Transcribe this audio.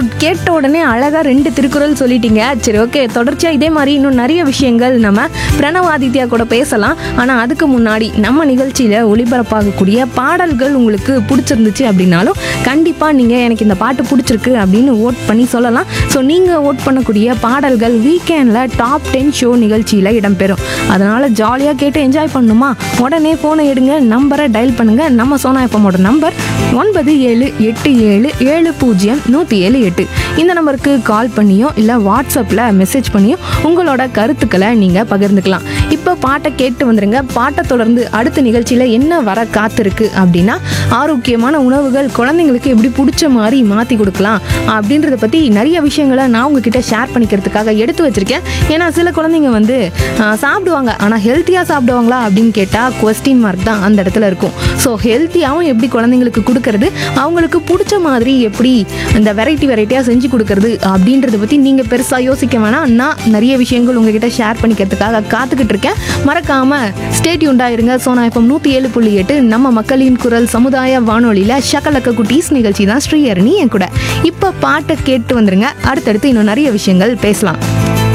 கேட்ட உடனே அழகா ரெண்டு திருக்குறள் சொல்லிட்டீங்க சரி ஓகே தொடர்ச்சியா இதே மாதிரி இன்னும் நிறைய விஷயங்கள் நம்ம பிரணவாதித்யா கூட பேசலாம் ஆனா அதுக்கு முன்னாடி நம்ம நிகழ்ச்சியில ஒளிபரப்பாகக்கூடிய பாடல்கள் உங்களுக்கு பிடிச்சிருந்துச்சு அப்படின்னாலும் கண்டிப்பா நீங்க எனக்கு இந்த பாட்டு பிடிச்சிருக்கு அப்படின்னு ஓட் பண்ணி சொல்லலாம் ஸோ நீங்க ஓட் பண்ணக்கூடிய பாடல்கள் வீக்கெண்ட்ல டாப் டென் ஷோ நிகழ்ச்சியில இடம்பெறும் அதனால ஜாலியா கேட்டு என்ஜாய் பண்ணணுமா உடனே போனை எடுங்க நம்பரை டயல் பண்ணுங்க நம்ம சோனா எஃப்எம்மோட நம்பர் ஒன்பது ஏழு எட்டு ஏழு ஏழு பூஜ்ஜியம் நூற்றி ஏழு எட்டு இந்த நம்பருக்கு கால் பண்ணியோ இல்லை வாட்ஸ்அப்பில் மெசேஜ் பண்ணியோ உங்களோட கருத்துக்களை நீங்கள் பகிர்ந்துக்கலாம் இப்போ பாட்டை கேட்டு வந்துருங்க பாட்டை தொடர்ந்து அடுத்த நிகழ்ச்சியில் என்ன வர காத்திருக்கு அப்படின்னா ஆரோக்கியமான உணவுகள் குழந்தைங்களுக்கு எப்படி பிடிச்ச மாதிரி மாற்றி கொடுக்கலாம் அப்படின்றத பற்றி நிறைய விஷயங்களை நான் உங்ககிட்ட ஷேர் பண்ணிக்கிறதுக்காக எடுத்து வச்சிருக்கேன் ஏன்னா சில குழந்தைங்க வந்து ஆ, சாப்பிடுவாங்க ஆனால் ஹெல்த்தியாக சாப்பிடுவாங்களா அப்படின்னு கேட்டால் கொஸ்டின் மார்க் தான் அந்த இடத்துல இருக்கும் ஸோ ஹெல்த்தியாகவும் எப்படி குழந்தைங்களுக்கு கொடுக்கறது அவங்களுக்கு பிடிச்ச மாதிரி எப்படி இந்த வெரைட்டி வெரைட்டியாக செஞ்சு கொடுக்கறது அப்படின்றத பற்றி நீங்கள் பெருசாக யோசிக்க வேணாம் நான் நிறைய விஷயங்கள் உங்ககிட்ட ஷேர் பண்ணிக்கிறதுக்காக காத்துக்கிட்டு இருக்கேன் மறக்காமல் ஸ்டேட்யூண்டாக இருங்க சோனா எஃப்எம் நூற்றி ஏழு புள்ளி எட்டு நம்ம மக்களின் குரல் சமுதாய வானொலியில் ஷக்கலக்க குட்டீஸ் நிகழ்ச்சி தான் ஸ்ரீஹரணி என் கூட இப்போ பாட்டை கேட்டு வந்துருங்க அடுத்தடுத்து இன்னும் நிறைய விஷயங்கள் பேசலாம்